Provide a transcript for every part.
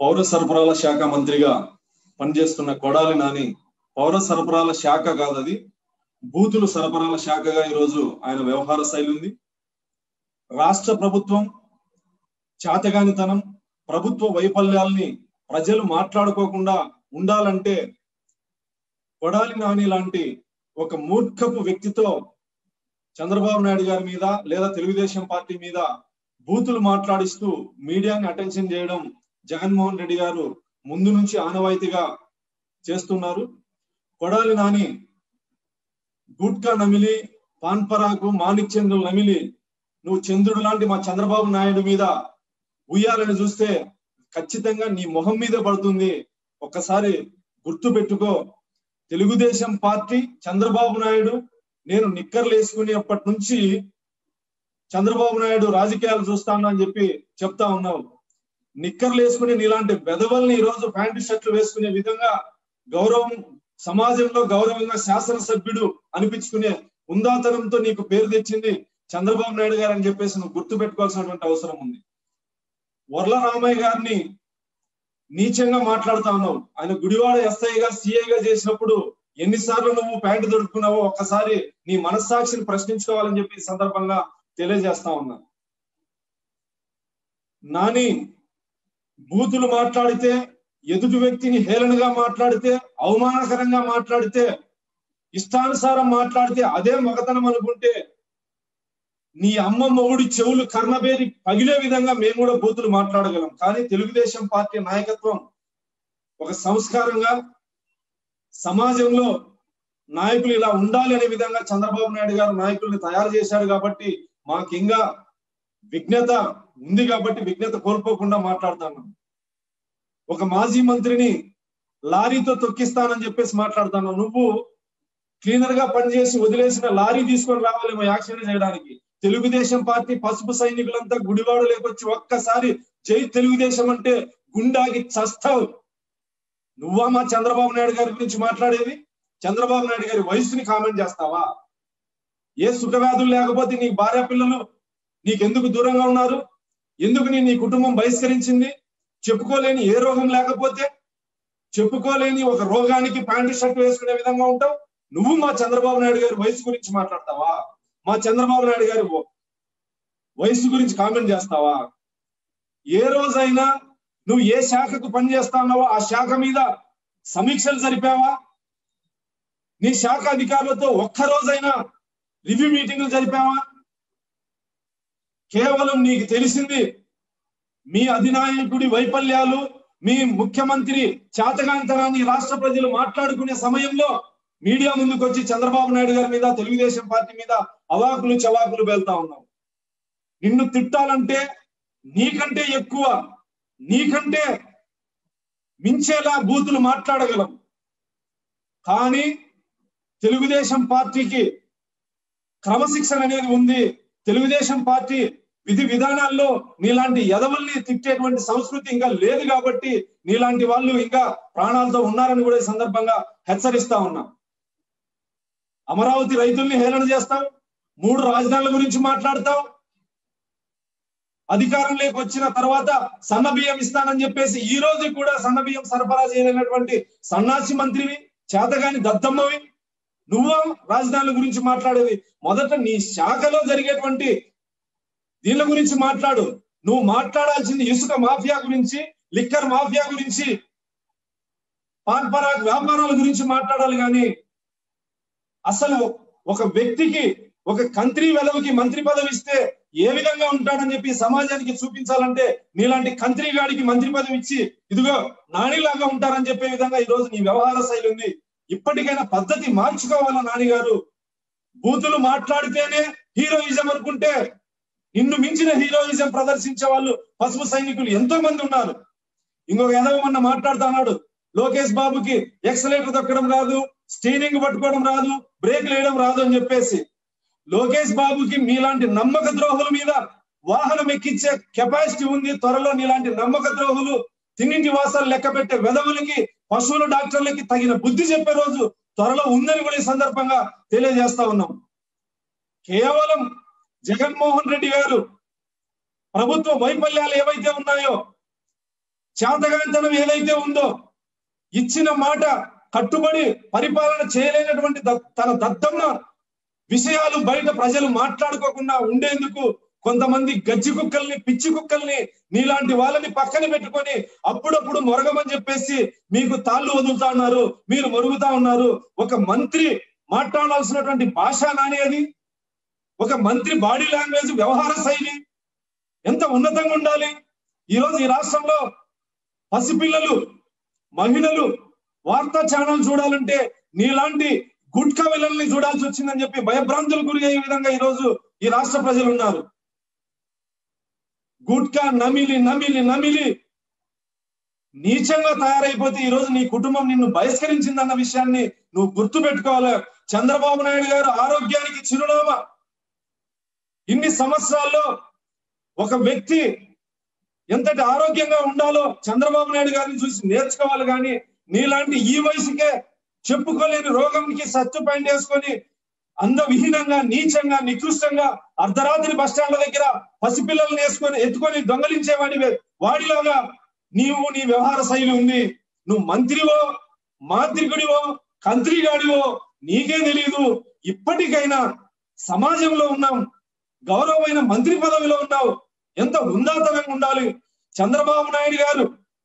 పౌర సరఫరాల శాఖ మంత్రిగా పనిచేస్తున్న కొడాలి నాని పౌర సరఫరాల శాఖ కాదు అది బూతులు సరఫరాల శాఖగా ఈరోజు ఆయన వ్యవహార శైలి ఉంది రాష్ట్ర ప్రభుత్వం చాతగానితనం ప్రభుత్వ వైఫల్యాల్ని ప్రజలు మాట్లాడుకోకుండా ఉండాలంటే కొడాలి నాని లాంటి ఒక మూర్ఖపు వ్యక్తితో చంద్రబాబు నాయుడు గారి మీద లేదా తెలుగుదేశం పార్టీ మీద బూతులు మాట్లాడిస్తూ మీడియాని అటెన్షన్ చేయడం జగన్మోహన్ రెడ్డి గారు ముందు నుంచి ఆనవాయితీగా చేస్తున్నారు కొడాలి నాని గుట్కా నమిలి పాన్పరాకు మాణిక్ చంద్రులు నమిలి నువ్వు చంద్రుడు లాంటి మా చంద్రబాబు నాయుడు మీద ఉయ్యాలని చూస్తే ఖచ్చితంగా నీ మొహం మీద పడుతుంది ఒక్కసారి గుర్తు పెట్టుకో తెలుగుదేశం పార్టీ చంద్రబాబు నాయుడు నేను నిక్కర్లు వేసుకునేప్పటి నుంచి చంద్రబాబు నాయుడు రాజకీయాలు చూస్తాను అని చెప్పి చెప్తా ఉన్నావు నిక్కర్లు వేసుకుని నీలాంటి వెధవల్ని ఈ రోజు ప్యాంటు షర్ట్లు వేసుకునే విధంగా గౌరవం సమాజంలో గౌరవంగా శాసనసభ్యుడు అనిపించుకునే ఉందాతనంతో నీకు పేరు తెచ్చింది చంద్రబాబు నాయుడు గారు అని చెప్పేసి నువ్వు గుర్తు పెట్టుకోవాల్సినటువంటి అవసరం ఉంది వర్ల రామయ్య గారిని నీచంగా మాట్లాడుతా ఉన్నావు ఆయన గుడివాడ ఎస్ఐగా సిఐగా చేసినప్పుడు ఎన్నిసార్లు నువ్వు ప్యాంటు దొరుకున్నావో ఒక్కసారి నీ మనస్సాక్షిని ప్రశ్నించుకోవాలని చెప్పి ఈ సందర్భంగా తెలియజేస్తా ఉన్నా నాని బూతులు మాట్లాడితే ఎదుటి వ్యక్తిని హేళనగా మాట్లాడితే అవమానకరంగా మాట్లాడితే ఇష్టానుసారం మాట్లాడితే అదే మగతనం అనుకుంటే నీ అమ్మ మొగుడి చెవులు కర్ణబేరి పగిలే విధంగా మేము కూడా బూతులు మాట్లాడగలం కానీ తెలుగుదేశం పార్టీ నాయకత్వం ఒక సంస్కారంగా సమాజంలో నాయకులు ఇలా ఉండాలి అనే విధంగా చంద్రబాబు నాయుడు గారు నాయకుల్ని తయారు చేశాడు కాబట్టి మాకు ఇంకా విఘ్నత ఉంది కాబట్టి విఘ్నత కోల్పోకుండా మాట్లాడుతున్నాం ఒక మాజీ మంత్రిని లారీతో తొక్కిస్తానని చెప్పేసి మాట్లాడుతున్నావు నువ్వు క్లీనర్ గా పనిచేసి వదిలేసిన లారీ తీసుకొని రావాలేమో యాక్షన్ చేయడానికి తెలుగుదేశం పార్టీ పసుపు సైనికులంతా గుడివాడ లేకొచ్చి ఒక్కసారి జై తెలుగుదేశం అంటే గుండాకి చస్తావు నువ్వా మా చంద్రబాబు నాయుడు గారి గురించి మాట్లాడేది చంద్రబాబు నాయుడు గారి వయసుని కామెంట్ చేస్తావా ఏ సుఖవ్యాధులు లేకపోతే నీ భార్య పిల్లలు నీకెందుకు దూరంగా ఉన్నారు ఎందుకు నీ నీ కుటుంబం బహిష్కరించింది చెప్పుకోలేని ఏ రోగం లేకపోతే చెప్పుకోలేని ఒక రోగానికి ప్యాంటు షర్ట్ వేసుకునే విధంగా ఉంటావు నువ్వు మా చంద్రబాబు నాయుడు గారి వయసు గురించి మాట్లాడతావా మా చంద్రబాబు నాయుడు గారి వయసు గురించి కామెంట్ చేస్తావా ఏ రోజైనా నువ్వు ఏ శాఖకు పనిచేస్తావో ఆ శాఖ మీద సమీక్షలు జరిపావా నీ శాఖ అధికారులతో ఒక్క రోజైనా రివ్యూ మీటింగ్లు జరిపావా కేవలం నీకు తెలిసింది మీ అధినాయకుడి వైఫల్యాలు మీ ముఖ్యమంత్రి చాతగాంతనాన్ని రాష్ట్ర ప్రజలు మాట్లాడుకునే సమయంలో మీడియా ముందుకు వచ్చి చంద్రబాబు నాయుడు గారి మీద తెలుగుదేశం పార్టీ మీద అవాకులు చవాకులు వెళ్తా ఉన్నావు నిన్ను తిట్టాలంటే నీకంటే ఎక్కువ నీకంటే మించేలా బూతులు మాట్లాడగలం కానీ తెలుగుదేశం పార్టీకి క్రమశిక్షణ అనేది ఉంది తెలుగుదేశం పార్టీ విధి విధానాల్లో నీలాంటి ఎదవల్ని తిట్టేటువంటి సంస్కృతి ఇంకా లేదు కాబట్టి నీలాంటి వాళ్ళు ఇంకా ప్రాణాలతో ఉన్నారని కూడా ఈ సందర్భంగా హెచ్చరిస్తా ఉన్నా అమరావతి రైతుల్ని హేళన చేస్తావు మూడు రాజధానుల గురించి మాట్లాడతావు అధికారంలోకి వచ్చిన తర్వాత సన్న బియ్యం ఇస్తానని చెప్పేసి ఈ రోజు కూడా సన్న బియ్యం సరఫరా చేయలేనటువంటి సన్నాసి మంత్రివి చేతగాని దద్దమ్మవి నువ్వు రాజధానుల గురించి మాట్లాడేది మొదట నీ శాఖలో జరిగేటువంటి దీని గురించి మాట్లాడు నువ్వు మాట్లాడాల్సింది ఇసుక మాఫియా గురించి లిక్కర్ మాఫియా గురించి పాన్పరాగ్ వ్యాపారాల గురించి మాట్లాడాలి కానీ అసలు ఒక వ్యక్తికి ఒక కంత్రి వెలవుకి మంత్రి పదవి ఇస్తే ఏ విధంగా ఉంటాడని చెప్పి సమాజానికి చూపించాలంటే నీలాంటి కంత్రి గాడికి మంత్రి పదవి ఇచ్చి ఇదిగో నానిలాగా ఉంటారని చెప్పే విధంగా ఈ రోజు నీ వ్యవహార శైలి ఉంది ఇప్పటికైనా పద్ధతి మార్చుకోవాలా నాని గారు బూతులు మాట్లాడితేనే హీరోయిజం అనుకుంటే నిన్ను మించిన హీరోయిజం ప్రదర్శించే వాళ్ళు పసుపు సైనికులు ఎంతో మంది ఉన్నారు ఇంకొక ఎదవ మొన్న మాట్లాడుతున్నాడు లోకేష్ బాబుకి ఎక్సలేటర్ దొక్కడం రాదు స్టీరింగ్ పట్టుకోవడం రాదు బ్రేక్ వేయడం రాదు అని చెప్పేసి లోకేష్ బాబుకి మీలాంటి నమ్మక ద్రోహుల మీద వాహనం ఎక్కించే కెపాసిటీ ఉంది త్వరలో నీలాంటి నమ్మక ద్రోహులు తిన్నింటి వాసాలు లెక్క పెట్టే వెధవులకి పశువుల డాక్టర్లకి తగిన బుద్ధి చెప్పే రోజు త్వరలో ఉందని కూడా ఈ సందర్భంగా తెలియజేస్తా ఉన్నాం కేవలం జగన్మోహన్ రెడ్డి గారు ప్రభుత్వ వైఫల్యాలు ఏవైతే ఉన్నాయో చేతగాంతనం ఏదైతే ఉందో ఇచ్చిన మాట కట్టుబడి పరిపాలన చేయలేనటువంటి ద- తన దద్దమ్మ విషయాలు బయట ప్రజలు మాట్లాడుకోకుండా ఉండేందుకు కొంతమంది గజ్జి కుక్కల్ని పిచ్చి కుక్కల్ని నీలాంటి వాళ్ళని పక్కన పెట్టుకొని అప్పుడప్పుడు మొరగమని చెప్పేసి మీకు తాళ్ళు వదులుతా ఉన్నారు మీరు మొరుగుతా ఉన్నారు ఒక మంత్రి మాట్లాడాల్సినటువంటి భాష నాని అది ఒక మంత్రి బాడీ లాంగ్వేజ్ వ్యవహార శైలి ఎంత ఉన్నతంగా ఉండాలి ఈరోజు ఈ రాష్ట్రంలో పసిపిల్లలు మహిళలు వార్తా ఛానల్ చూడాలంటే నీలాంటి గుట్కా విలల్ని చూడాల్సి వచ్చిందని చెప్పి భయభ్రాంతులు గురి అయ్యే విధంగా ఈరోజు ఈ రాష్ట్ర ప్రజలు ఉన్నారు గుట్కా నమిలి నమిలి నమిలి నీచంగా తయారైపోతే ఈ రోజు నీ కుటుంబం నిన్ను బహిష్కరించిందన్న విషయాన్ని నువ్వు గుర్తు పెట్టుకోవాలి చంద్రబాబు నాయుడు గారు ఆరోగ్యానికి చిరునామా ఇన్ని సంవత్సరాల్లో ఒక వ్యక్తి ఎంతటి ఆరోగ్యంగా ఉండాలో చంద్రబాబు నాయుడు గారిని చూసి నేర్చుకోవాలి కానీ నీలాంటి ఈ వయసుకే చెప్పుకోలేని రోగంకి సత్తు పైన వేసుకొని అందవిహీనంగా నీచంగా నికృష్టంగా అర్ధరాత్రి బస్టాండ్ల దగ్గర పసిపిల్లల్ని వేసుకొని ఎత్తుకొని దొంగలించేవాడి వాడిలాగా నీవు నీ వ్యవహార శైలి ఉంది నువ్వు మంత్రివో మాంత్రికుడివో కంత్రిగాడివో నీకే తెలియదు ఇప్పటికైనా సమాజంలో ఉన్నాం గౌరవమైన మంత్రి పదవిలో ఉన్నావు ఎంత ఉందాతనంగా ఉండాలి చంద్రబాబు నాయుడు గారు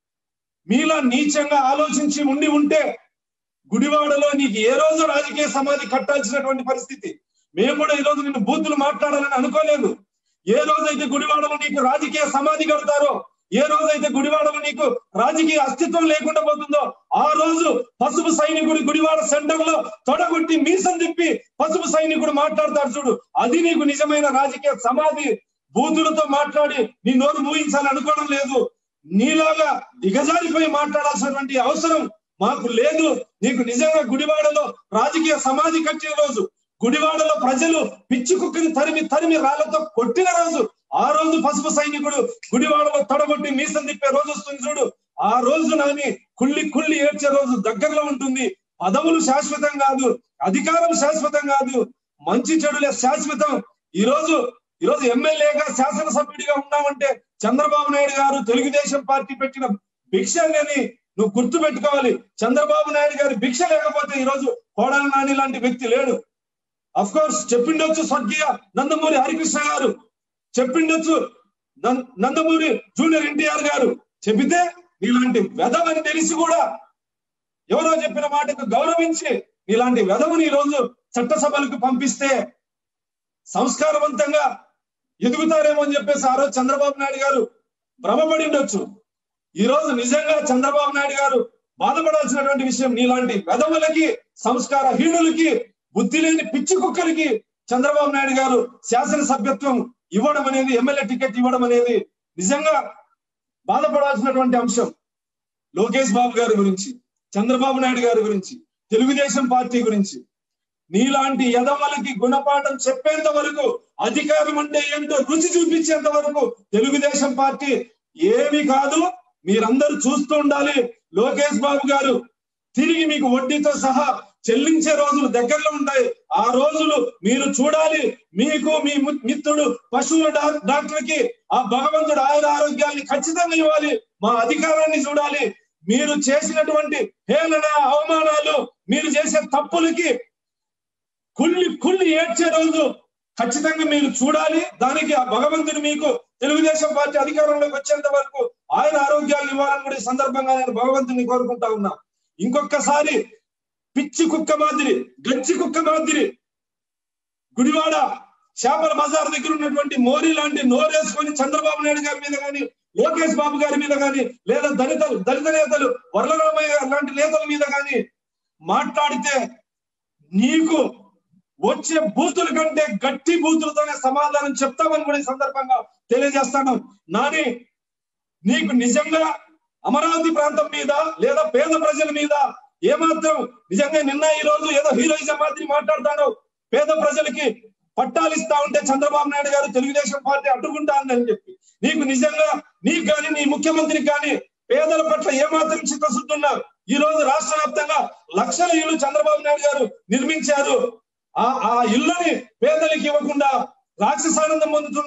మీలా నీచంగా ఆలోచించి ఉండి ఉంటే గుడివాడలో నీకు ఏ రోజు రాజకీయ సమాధి కట్టాల్సినటువంటి పరిస్థితి మేము కూడా ఈ రోజు నిన్ను బూతులు మాట్లాడాలని అనుకోలేదు ఏ రోజైతే గుడివాడలో నీకు రాజకీయ సమాధి కడతారో ఏ రోజైతే గుడివాడలో నీకు రాజకీయ అస్తిత్వం లేకుండా పోతుందో ఆ రోజు పసుపు సైనికుడు గుడివాడ సెంటర్ లో తొడగొట్టి మీసం తిప్పి పసుపు సైనికుడు మాట్లాడతాడు చూడు అది నీకు నిజమైన రాజకీయ సమాధి బూతులతో మాట్లాడి నీ నోరు మూయించాలని అనుకోవడం లేదు నీలాగా దిగజారిపోయి మాట్లాడాల్సినటువంటి అవసరం మాకు లేదు నీకు నిజంగా గుడివాడలో రాజకీయ సమాధి కట్టిన రోజు గుడివాడలో ప్రజలు పిచ్చి కుక్కని తరిమి తరిమి రాళ్లతో కొట్టిన రోజు ఆ రోజు పసుపు సైనికుడు గుడివాడలో తొడగొట్టి మీసం తిప్పే రోజు వస్తుంది చూడు ఆ రోజు నాని కుళ్ళి కుళ్ళి ఏడ్చే రోజు దగ్గరలో ఉంటుంది పదవులు శాశ్వతం కాదు అధికారం శాశ్వతం కాదు మంచి చెడులే శాశ్వతం ఈ రోజు ఈ రోజు ఎమ్మెల్యేగా శాసనసభ్యుడిగా ఉన్నామంటే చంద్రబాబు నాయుడు గారు తెలుగుదేశం పార్టీ పెట్టిన భిక్ష అని నువ్వు గుర్తు పెట్టుకోవాలి చంద్రబాబు నాయుడు గారి భిక్ష లేకపోతే ఈ రోజు కోడల నాని లాంటి వ్యక్తి లేడు అఫ్ కోర్స్ చెప్పిండొచ్చు స్వర్గీయ నందమూరి హరికృష్ణ గారు చెప్పిండొచ్చు నం- నందమూరి జూనియర్ ఎన్టీఆర్ గారు చెబితే నీలాంటి వెధవని తెలిసి కూడా ఎవరో చెప్పిన మాటకు గౌరవించి నీలాంటి వెధవని ఈ రోజు చట్టసభలకు పంపిస్తే సంస్కారవంతంగా ఎదుగుతారేమో అని చెప్పేసి ఆ రోజు చంద్రబాబు నాయుడు గారు భ్రమపడి ఉండొచ్చు ఈ రోజు నిజంగా చంద్రబాబు నాయుడు గారు బాధపడాల్సినటువంటి విషయం నీలాంటి వెధవులకి సంస్కార హీనులకి బుద్ధి లేని పిచ్చి కుక్కలకి చంద్రబాబు నాయుడు గారు శాసనసభ్యత్వం ఇవ్వడం అనేది ఎమ్మెల్యే టికెట్ ఇవ్వడం అనేది నిజంగా బాధపడాల్సినటువంటి అంశం లోకేష్ బాబు గారి గురించి చంద్రబాబు నాయుడు గారి గురించి తెలుగుదేశం పార్టీ గురించి నీలాంటి యదవలకి గుణపాఠం చెప్పేంత వరకు అధికారం అంటే ఏంటో రుచి చూపించేంత వరకు తెలుగుదేశం పార్టీ ఏమి కాదు మీరందరూ చూస్తూ ఉండాలి లోకేష్ బాబు గారు తిరిగి మీకు వడ్డీతో సహా చెల్లించే రోజులు దగ్గరలో ఉంటాయి ఆ రోజులు మీరు చూడాలి మీకు మీ ము- మిత్రుడు పశువుల డా- డాక్టర్ కి ఆ భగవంతుడు ఆయుర ఆరోగ్యాన్ని ఖచ్చితంగా ఇవ్వాలి మా అధికారాన్ని చూడాలి మీరు చేసినటువంటి హేళన అవమానాలు మీరు చేసే తప్పులకి కుళ్ళి కుళ్ళి ఏడ్చే రోజు ఖచ్చితంగా మీరు చూడాలి దానికి ఆ భగవంతుడు మీకు తెలుగుదేశం పార్టీ అధికారంలోకి వచ్చేంత వరకు ఆయన ఆరోగ్యాలు ఇవ్వాలని కూడా ఈ సందర్భంగా నేను భగవంతుని కోరుకుంటా ఉన్నా ఇంకొకసారి పిచ్చి కుక్క మాదిరి గచ్చి కుక్క మాదిరి గుడివాడ చేపల బజార్ దగ్గర ఉన్నటువంటి మోరీ లాంటి నోరేసుకొని చంద్రబాబు నాయుడు గారి మీద కానీ లోకేష్ బాబు గారి మీద కానీ లేదా దళిత దళిత నేతలు వరలరామయ్య గారు లాంటి నేతల మీద కానీ మాట్లాడితే నీకు వచ్చే బూతుల కంటే గట్టి బూతులతోనే సమాధానం చెప్తామని కూడా ఈ సందర్భంగా తెలియజేస్తాను నాని నీకు నిజంగా అమరావతి ప్రాంతం మీద లేదా పేద ప్రజల మీద ఏమాత్రం నిజంగా నిన్న ఈ రోజు ఏదో హీరోయిజం మాదిరి మాట్లాడతాడు పేద ప్రజలకి పట్టాలు ఇస్తా ఉంటే చంద్రబాబు నాయుడు గారు తెలుగుదేశం పార్టీ అడ్డుకుంటా ఉందని చెప్పి నీకు నిజంగా నీకు కానీ నీ ముఖ్యమంత్రికి కానీ పేదల పట్ల ఏమాత్రం చిత్తశుద్ధి ఉన్నా ఈ రోజు రాష్ట్ర వ్యాప్తంగా లక్షల ఇల్లు చంద్రబాబు నాయుడు గారు నిర్మించారు ఆ ఆ ఇల్లుని పేదలకు ఇవ్వకుండా రాక్షసానందం పొందుతున్న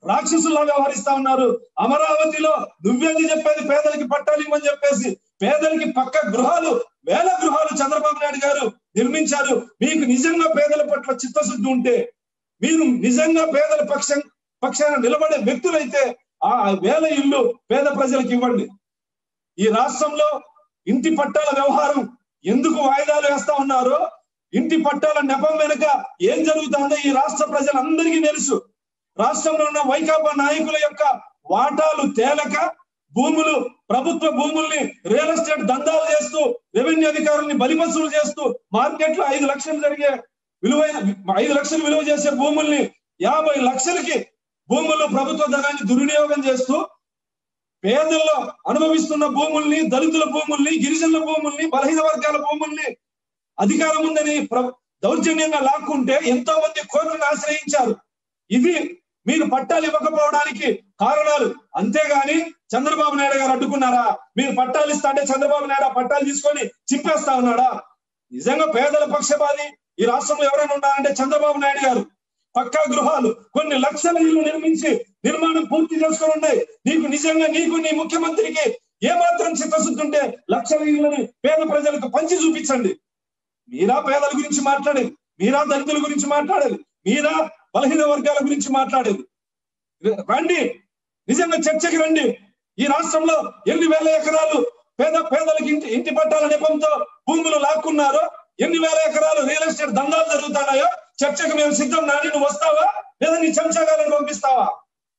రాక్షసుల్లా వ్యవహరిస్తా ఉన్నారు అమరావతిలో నువ్వేది చెప్పేది పేదలకి పట్టాలు ఇవ్వని చెప్పేసి పేదలకి పక్క గృహాలు వేల గృహాలు చంద్రబాబు నాయుడు గారు నిర్మించారు మీకు నిజంగా పేదల పట్ల చిత్తశుద్ధి ఉంటే మీరు నిజంగా పేదల పక్షం పక్షాన నిలబడే వ్యక్తులైతే ఆ వేల ఇల్లు పేద ప్రజలకు ఇవ్వండి ఈ రాష్ట్రంలో ఇంటి పట్టాల వ్యవహారం ఎందుకు వాయిదాలు వేస్తా ఉన్నారో ఇంటి పట్టాల నెపం వెనుక ఏం జరుగుతుందో ఈ రాష్ట్ర ప్రజలందరికీ తెలుసు రాష్ట్రంలో ఉన్న వైకాపా నాయకుల యొక్క వాటాలు తేలక భూములు ప్రభుత్వ భూముల్ని రియల్ ఎస్టేట్ దందాలు చేస్తూ రెవెన్యూ అధికారుల్ని బలిపసులు చేస్తూ మార్కెట్ లో ఐదు లక్షలు జరిగే విలువైన ఐదు లక్షలు విలువ చేసే భూముల్ని యాభై లక్షలకి భూములు ప్రభుత్వ ధనాన్ని దుర్వినియోగం చేస్తూ పేదల్లో అనుభవిస్తున్న భూముల్ని దళితుల భూముల్ని గిరిజనుల భూముల్ని బలహీన వర్గాల భూముల్ని అధికారం ఉందని ప్ర- దౌర్జన్యంగా లాక్కుంటే ఎంతో మంది కోర్టును ఆశ్రయించారు ఇది మీరు పట్టాలు ఇవ్వకపోవడానికి కారణాలు అంతేగాని చంద్రబాబు నాయుడు గారు అడ్డుకున్నారా మీరు పట్టాలు ఇస్తా అంటే చంద్రబాబు నాయుడు ఆ పట్టాలు తీసుకొని చింపేస్తా ఉన్నాడా నిజంగా పేదల పక్షపాతి ఈ రాష్ట్రంలో ఎవరైనా ఉన్నారంటే చంద్రబాబు నాయుడు గారు పక్కా గృహాలు కొన్ని లక్షల ఇల్లు నిర్మించి నిర్మాణం పూర్తి చేసుకొని ఉన్నాయి నీకు నిజంగా నీకు నీ ముఖ్యమంత్రికి ఏ మాత్రం చిత్తశుద్ధి ఉంటే లక్షల ఇళ్ళని పేద ప్రజలకు పంచి చూపించండి మీరా పేదల గురించి మాట్లాడేది మీరా దళితుల గురించి మాట్లాడేది మీరా బలహీన వర్గాల గురించి మాట్లాడేది రండి నిజంగా చర్చకి రండి ఈ రాష్ట్రంలో ఎన్ని వేల ఎకరాలు పేద పేదలకు ఇంటి ఇంటి పట్టాల నెపంతో భూములు లాక్కున్నారో ఎన్ని వేల ఎకరాలు రియల్ ఎస్టేట్ దందాలు జరుగుతున్నాయో చర్చకు మేము సిద్ధం నాని నువ్వు వస్తావా లేదా నీ చెంచాగాలను పంపిస్తావా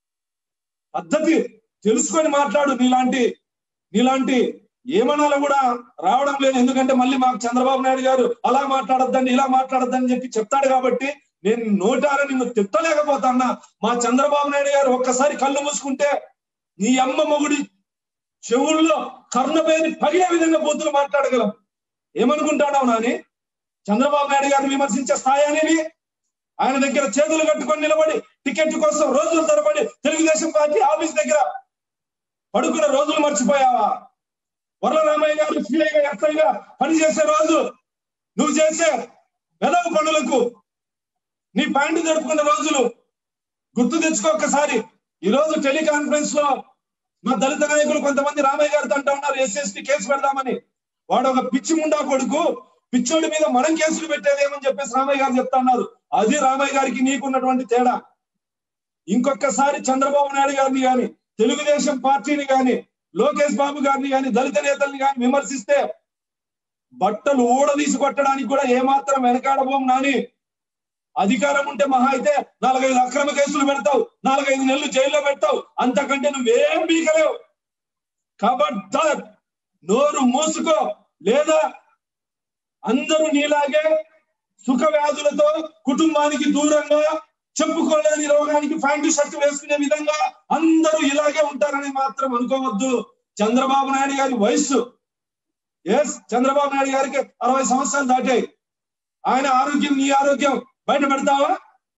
పద్ధతి తెలుసుకొని మాట్లాడు నీలాంటి నీలాంటి ఏమనాలో కూడా రావడం లేదు ఎందుకంటే మళ్ళీ మాకు చంద్రబాబు నాయుడు గారు అలా మాట్లాడొద్దండి ఇలా మాట్లాడొద్దని చెప్పి చెప్తాడు కాబట్టి నేను నోటార నిన్ను తిట్టలేకపోతాన్నా మా చంద్రబాబు నాయుడు గారు ఒక్కసారి కళ్ళు మూసుకుంటే నీ అమ్మ మొగుడి చెవుల్లో కర్ణపేని పగిలే విధంగా బూతులు మాట్లాడగలం ఏమనుకుంటాడావు నాని చంద్రబాబు నాయుడు గారిని విమర్శించే స్థాయి అనేది ఆయన దగ్గర చేతులు కట్టుకొని నిలబడి టికెట్ కోసం రోజులు తరబడి తెలుగుదేశం పార్టీ ఆఫీస్ దగ్గర పడుకున్న రోజులు మర్చిపోయావా వరలరామయ్య గారు సీఐగా ఎస్ఐగా పనిచేసే రోజు నువ్వు చేసే వెదవ పనులకు నీ పాయింట్ జరుపుకున్న రోజులు గుర్తు తెచ్చుకో ఒక్కసారి ఈ రోజు టెలికాన్ఫరెన్స్ లో మా దళిత నాయకులు కొంతమంది రామయ్య గారితో అంటా ఉన్నారు ఎస్ఎస్టీ కేసు పెడదామని వాడు ఒక పిచ్చి ముండా కొడుకు పిచ్చోడి మీద మనం కేసులు పెట్టేదేమని చెప్పేసి రామయ్య గారు చెప్తా ఉన్నారు అది రామయ్య గారికి నీకున్నటువంటి తేడా ఇంకొకసారి చంద్రబాబు నాయుడు గారిని గాని తెలుగుదేశం పార్టీని గాని లోకేష్ బాబు గారిని గాని దళిత నేతల్ని గాని విమర్శిస్తే బట్టలు ఊడదీసి కొట్టడానికి కూడా ఏమాత్రం వెనకాడబోం నాని అధికారం ఉంటే మహా అయితే నాలుగైదు అక్రమ కేసులు పెడతావు నాలుగైదు నెలలు జైల్లో పెడతావు అంతకంటే నువ్వేం బీకలేవు కాబట్టి నోరు మూసుకో లేదా అందరూ నీలాగే సుఖ వ్యాధులతో కుటుంబానికి దూరంగా చెప్పుకోలేని రోగానికి ప్యాంటు షర్ట్ వేసుకునే విధంగా అందరూ ఇలాగే ఉంటారని మాత్రం అనుకోవద్దు చంద్రబాబు నాయుడు గారి వయస్సు ఎస్ చంద్రబాబు నాయుడు గారికి అరవై సంవత్సరాలు దాటాయి ఆయన ఆరోగ్యం నీ ఆరోగ్యం బయట పెడతావా